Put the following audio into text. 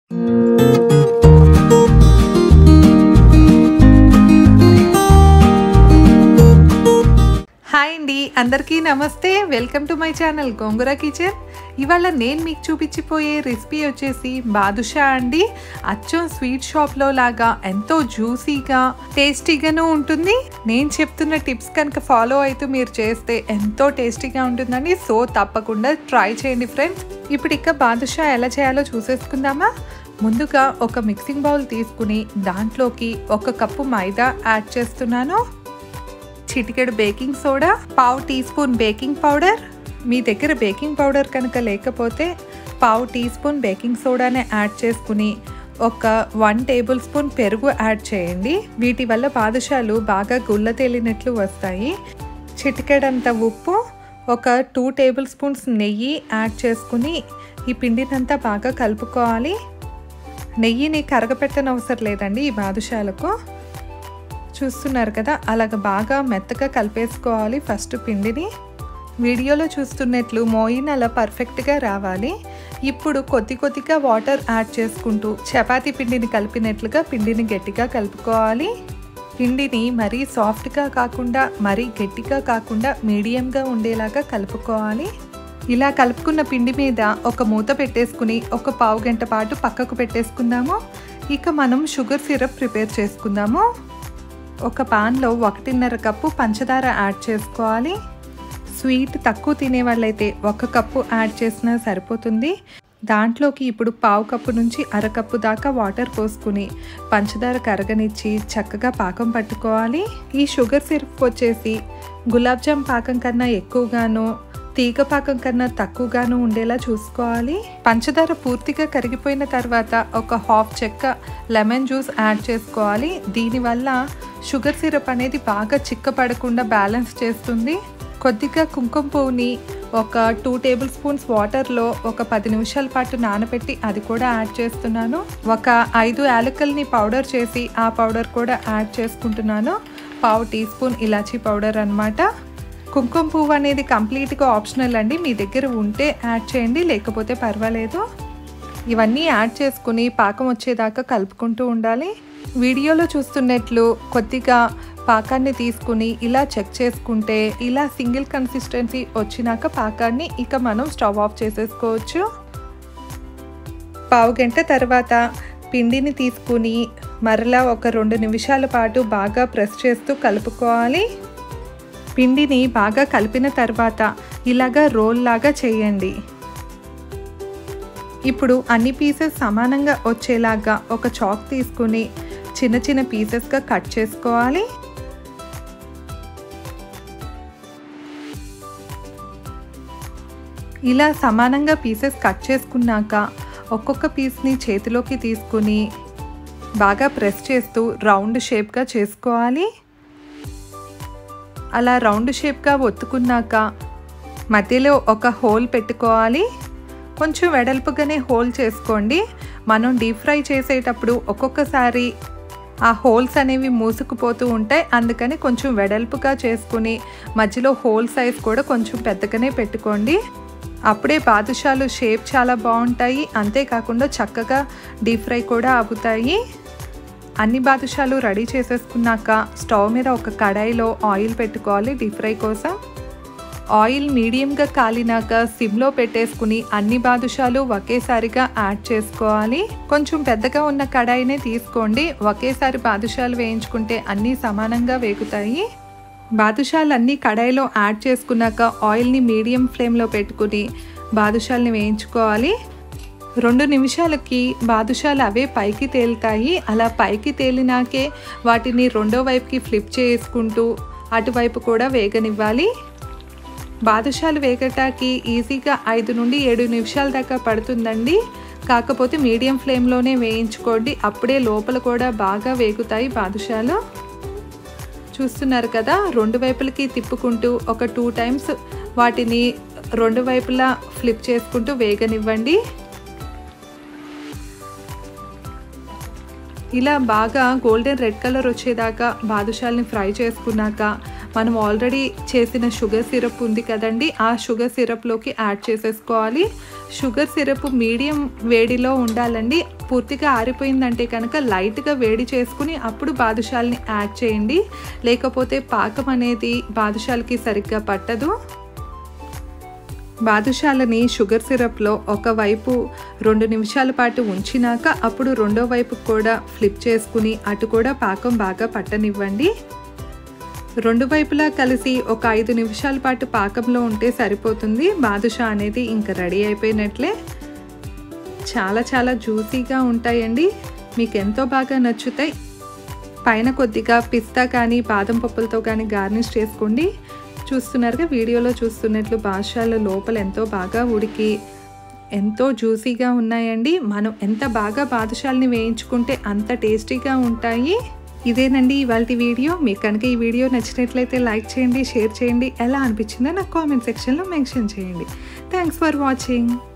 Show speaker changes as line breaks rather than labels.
hi అండి అందరికీ namaste welcome to my channel Gongura Kitchen ఇవాళ నేను మీకు చూపించిపోయే రెసిపీ వచ్చేసి బాదుషా అండి అచ్చం స్వీట్ షాప్లో లాగా ఎంతో జ్యూసీగా టేస్టీగాను ఉంటుంది నేను చెప్తున్న టిప్స్ కనుక ఫాలో అవుతూ మీరు చేస్తే ఎంతో టేస్టీగా ఉంటుందండి సో తప్పకుండా ట్రై చేయండి ఫ్రెండ్స్ ఇప్పుడు ఇక బాదుషా ఎలా చేయాలో చూసేసుకుందామా ముందుగా ఒక మిక్సింగ్ బౌల్ తీసుకుని దాంట్లోకి ఒక కప్పు మైదా యాడ్ చేస్తున్నాను చిటికెడు బేకింగ్ సోడా పావు టీ స్పూన్ బేకింగ్ పౌడర్ మీ దగ్గర బేకింగ్ పౌడర్ కనుక లేకపోతే పావు టీ స్పూన్ బేకింగ్ సోడానే యాడ్ చేసుకుని ఒక వన్ టేబుల్ స్పూన్ పెరుగు యాడ్ చేయండి వీటి వల్ల బాదుషాలు బాగా గుల్ల తేలినట్లు వస్తాయి చిటికెడంత ఉప్పు ఒక టూ టేబుల్ స్పూన్స్ నెయ్యి యాడ్ చేసుకుని ఈ పిండినంతా బాగా కలుపుకోవాలి నెయ్యిని కరగపెట్టనవసరం లేదండి ఈ బాదుషాలకు చూస్తున్నారు కదా అలాగ బాగా మెత్తగా కలిపేసుకోవాలి ఫస్ట్ పిండిని వీడియోలో చూస్తున్నట్లు మోయిన్ అలా పర్ఫెక్ట్గా రావాలి ఇప్పుడు కొద్ది కొద్దిగా వాటర్ యాడ్ చేసుకుంటూ చపాతీ పిండిని కలిపినట్లుగా పిండిని గట్టిగా కలుపుకోవాలి పిండిని మరీ సాఫ్ట్గా కాకుండా మరీ గట్టిగా కాకుండా మీడియంగా ఉండేలాగా కలుపుకోవాలి ఇలా కలుపుకున్న పిండి మీద ఒక మూత పెట్టేసుకుని ఒక పావు గంట పాటు పక్కకు పెట్టేసుకుందాము ఇక మనం షుగర్ సిరప్ ప్రిపేర్ చేసుకుందాము ఒక పాన్లో ఒకటిన్నర కప్పు పంచదార యాడ్ చేసుకోవాలి స్వీట్ తక్కువ తినే వాళ్ళైతే ఒక కప్పు యాడ్ చేసినా సరిపోతుంది దాంట్లోకి ఇప్పుడు పావు కప్పు నుంచి అరకప్పు దాకా వాటర్ పోసుకుని పంచదార కరగనిచ్చి చక్కగా పాకం పట్టుకోవాలి ఈ షుగర్ సిరప్ వచ్చేసి గులాబ్ జామ్ పాకం కన్నా ఎక్కువగాను తీగ పాకం కన్నా తక్కువగాను ఉండేలా చూసుకోవాలి పంచదార పూర్తిగా కరిగిపోయిన తర్వాత ఒక హాఫ్ చెక్క లెమన్ జ్యూస్ యాడ్ చేసుకోవాలి దీనివల్ల షుగర్ సిరప్ అనేది బాగా చిక్కపడకుండా బ్యాలెన్స్ చేస్తుంది కొద్దిగా కుంకుమ పువ్వుని ఒక టూ టేబుల్ స్పూన్స్ వాటర్లో ఒక పది నిమిషాల పాటు నానబెట్టి అది కూడా యాడ్ చేస్తున్నాను ఒక ఐదు యాలకల్ని పౌడర్ చేసి ఆ పౌడర్ కూడా యాడ్ చేసుకుంటున్నాను పావు టీ స్పూన్ ఇలాచీ పౌడర్ అనమాట కుంకుమ పువ్వు అనేది కంప్లీట్గా ఆప్షనల్ అండి మీ దగ్గర ఉంటే యాడ్ చేయండి లేకపోతే పర్వాలేదు ఇవన్నీ యాడ్ చేసుకుని పాకం వచ్చేదాకా కలుపుకుంటూ ఉండాలి వీడియోలో చూస్తున్నట్లు కొద్దిగా పాకాన్ని తీసుకుని ఇలా చెక్ చేసుకుంటే ఇలా సింగిల్ కన్సిస్టెన్సీ వచ్చినాక పాకాన్ని ఇక మనం స్టవ్ ఆఫ్ చేసేసుకోవచ్చు పావు గంట తర్వాత పిండిని తీసుకుని మరలా ఒక రెండు నిమిషాల పాటు బాగా ప్రెస్ చేస్తూ కలుపుకోవాలి పిండిని బాగా కలిపిన తర్వాత ఇలాగా రోల్ లాగా చేయండి ఇప్పుడు అన్ని పీసెస్ సమానంగా వచ్చేలాగా ఒక చాక్ తీసుకుని చిన్న చిన్న పీసెస్గా కట్ చేసుకోవాలి ఇలా సమానంగా పీసెస్ కట్ చేసుకున్నాక ఒక్కొక్క పీస్ని చేతిలోకి తీసుకుని బాగా ప్రెస్ చేస్తూ రౌండ్ షేప్గా చేసుకోవాలి అలా రౌండ్ షేప్గా ఒత్తుకున్నాక మధ్యలో ఒక హోల్ పెట్టుకోవాలి కొంచెం వెడల్పుగానే హోల్ చేసుకోండి మనం డీప్ ఫ్రై చేసేటప్పుడు ఒక్కొక్కసారి ఆ హోల్స్ అనేవి మూసుకుపోతూ ఉంటాయి అందుకని కొంచెం వెడల్పుగా చేసుకుని మధ్యలో హోల్ సైజ్ కూడా కొంచెం పెద్దగానే పెట్టుకోండి అప్పుడే బాదుషాలు షేప్ చాలా బాగుంటాయి అంతేకాకుండా చక్కగా డీప్ ఫ్రై కూడా అవుతాయి అన్ని బాదుషాలు రెడీ చేసేసుకున్నాక స్టవ్ మీద ఒక కడాయిలో ఆయిల్ పెట్టుకోవాలి డీప్ ఫ్రై కోసం ఆయిల్ మీడియంగా కాలినాక సిమ్లో పెట్టేసుకుని అన్ని బాదుషాలు ఒకేసారిగా యాడ్ చేసుకోవాలి కొంచెం పెద్దగా ఉన్న కడాయినే తీసుకోండి ఒకేసారి బాదుషాలు వేయించుకుంటే అన్నీ సమానంగా వేగుతాయి బాదుషాలు అన్నీ కడాయిలో యాడ్ చేసుకున్నాక ఆయిల్ని మీడియం ఫ్లేమ్లో పెట్టుకుని బాదుషాల్ని వేయించుకోవాలి రెండు నిమిషాలకి బాదుషాలు అవే పైకి తేలుతాయి అలా పైకి తేలినాకే వాటిని రెండో వైపుకి ఫ్లిప్ చేసుకుంటూ అటువైపు కూడా వేగనివ్వాలి బాదుషాలు వేగటానికి ఈజీగా ఐదు నుండి ఏడు నిమిషాల దాకా పడుతుందండి కాకపోతే మీడియం ఫ్లేమ్లోనే వేయించుకోండి అప్పుడే లోపల కూడా బాగా వేగుతాయి బాదుషాలు చూస్తున్నారు కదా రెండు వైపులకి తిప్పుకుంటూ ఒక టూ టైమ్స్ వాటిని రెండు వైపులా ఫ్లిప్ చేసుకుంటూ వేగనివ్వండి ఇలా బాగా గోల్డెన్ రెడ్ కలర్ వచ్చేదాకా బాదుషాల్ని ఫ్రై చేసుకున్నాక మనం ఆల్రెడీ చేసిన షుగర్ సిరప్ ఉంది కదండి ఆ షుగర్ సిరప్లోకి యాడ్ చేసేసుకోవాలి షుగర్ సిరప్ మీడియం వేడిలో ఉండాలండి పూర్తిగా ఆరిపోయిందంటే కనుక లైట్గా వేడి చేసుకుని అప్పుడు బాదుషాల్ని యాడ్ చేయండి లేకపోతే పాకం అనేది బాదుషాలకి సరిగ్గా పట్టదు బాదుషాలని షుగర్ సిరప్లో ఒకవైపు రెండు నిమిషాల పాటు ఉంచినాక అప్పుడు రెండో వైపు కూడా ఫ్లిప్ చేసుకుని అటు కూడా పాకం బాగా పట్టనివ్వండి రెండు వైపులా కలిసి ఒక ఐదు నిమిషాల పాటు పాకంలో ఉంటే సరిపోతుంది బాదుషా అనేది ఇంకా రెడీ అయిపోయినట్లే చాలా చాలా జ్యూసీగా ఉంటాయండి మీకు ఎంతో బాగా నచ్చుతాయి పైన కొద్దిగా పిస్తా కానీ బాదం పప్పులతో కానీ గార్నిష్ చేసుకోండి చూస్తున్నారుగా వీడియోలో చూస్తున్నట్లు బాదుషాల లోపల ఎంతో బాగా ఉడికి ఎంతో జ్యూసీగా ఉన్నాయండి మనం ఎంత బాగా బాదుషాలని వేయించుకుంటే అంత టేస్టీగా ఉంటాయి ఇదేనండి ఇవాళ వీడియో మీకు కనుక ఈ వీడియో నచ్చినట్లయితే లైక్ చేయండి షేర్ చేయండి ఎలా అనిపించిందో నాకు కామెంట్ సెక్షన్లో మెన్షన్ చేయండి థ్యాంక్స్ ఫర్ వాచింగ్